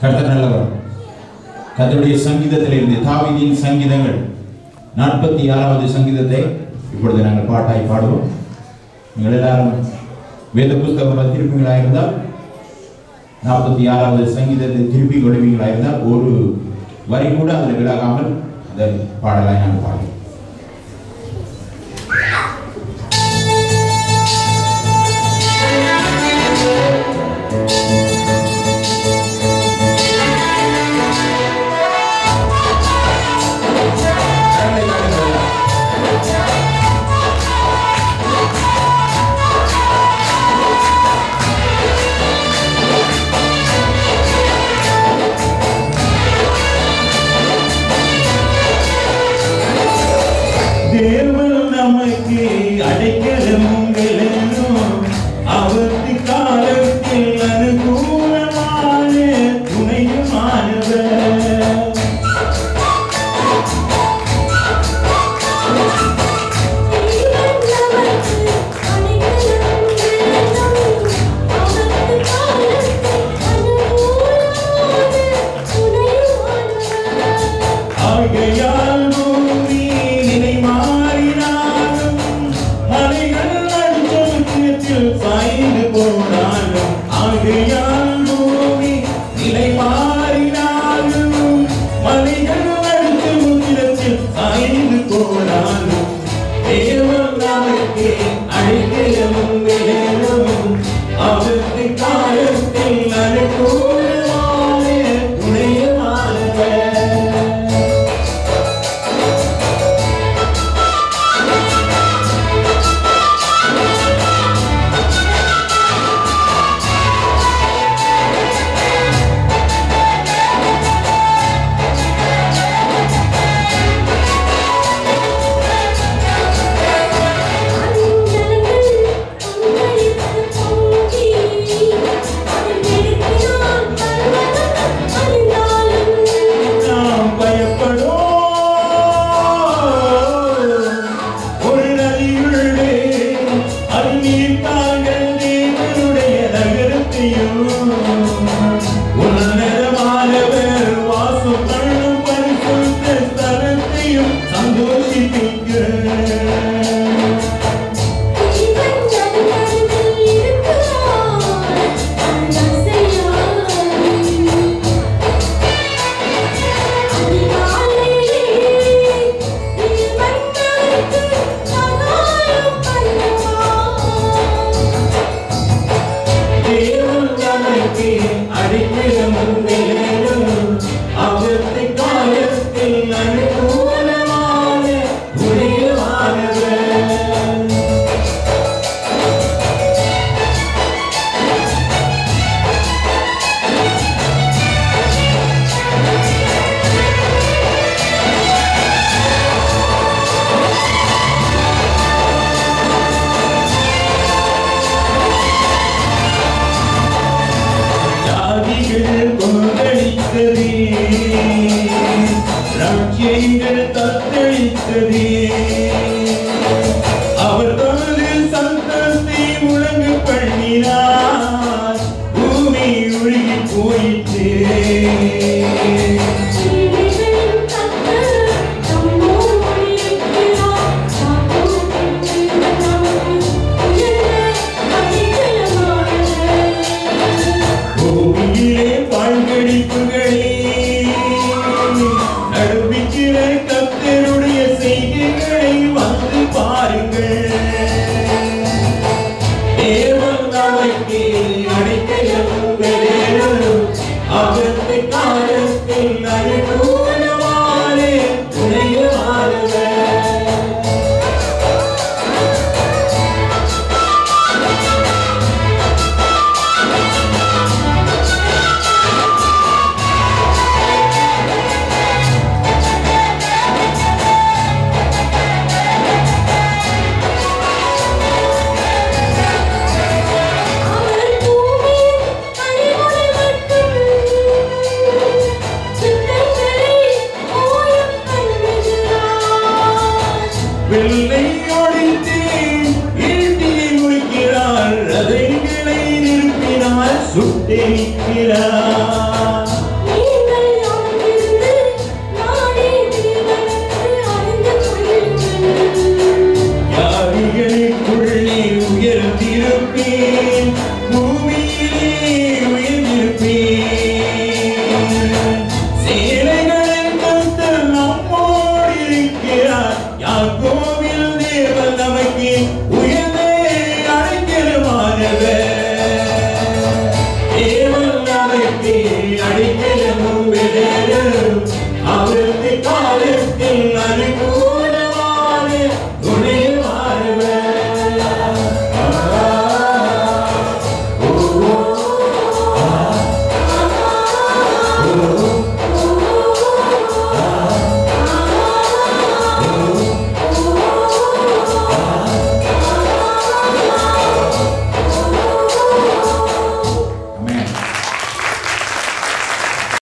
கர்த்தர் நல்லவர் கர்த்தருடைய சங்கீதத்திலிருந்து தாவீதின் சங்கீதங்கள் நாற்பத்தி ஆறாவது சங்கீதத்தை இப்பொழுது நாங்கள் பாட்டாய் பாடுவோம் நீங்கள் எல்லாரும் வேத புஸ்தகம் திருப்பிங்களா இருந்தால் நாற்பத்தி ஆறாவது சங்கீதத்தை திருப்பி கொடுவீங்களா இருந்தால் ஒரு வரி கூட அதில் விலகாமல் அந்த பாடலாய் நாங்கள் பாடுவோம் தேவன் நமக்கு அடைக்கலமும் விலனும் அவருக்கு காலத்தில் அனுகூலமான துணையுமானவர் ஆகையால் பூமி நிலை மாறினாலும் மலைகள் அஞ்சத்தில் சாய்ந்து போனாலும் ஆகையால் பூமி நிலை மாறினாலும் மலைகள் அஞ்சத்தில் சாய்ந்து போனாலும் தேவன் நமக்கு அழைக்கலும் வேணும் அவருக்கு காலத்தில் அனுகூலமான துணையமானவர் நாம் பயப்படோம் ஒரு நதியுள்ளே அது நீர் தாங்கள் தேவனுடைய நகரத்தையும் உன்னதமானவர் வாசம் பண்ணும் பரிசுத்த ஸ்தலத்தையும் சந்தோஷிப்பிக்க தேவன் நமக்கு அடிக்கிறம் வேணும் அவருக்கு காலத்தில் அனுகூலமான துணையமானவர் ஜாதிகள் கொந்தளித்ததே ராஜ்யங்கள் தத்தளித்ததே அவர் தனது சந்தத்தை முழங்கு பண்ணினார் பூமி ஒழுகி போயிற்றே பூமியிலே பாழ்கடிப்புகளே நடுவிக்கிற கத்தருடைய செய்திகளை வந்து பாருங்கள் தேவன் நமக்கு அடைக்கலம் வேணும் அவருக்கு காலத்தில் அனுகூலமான துணையானவர் வெள்ளை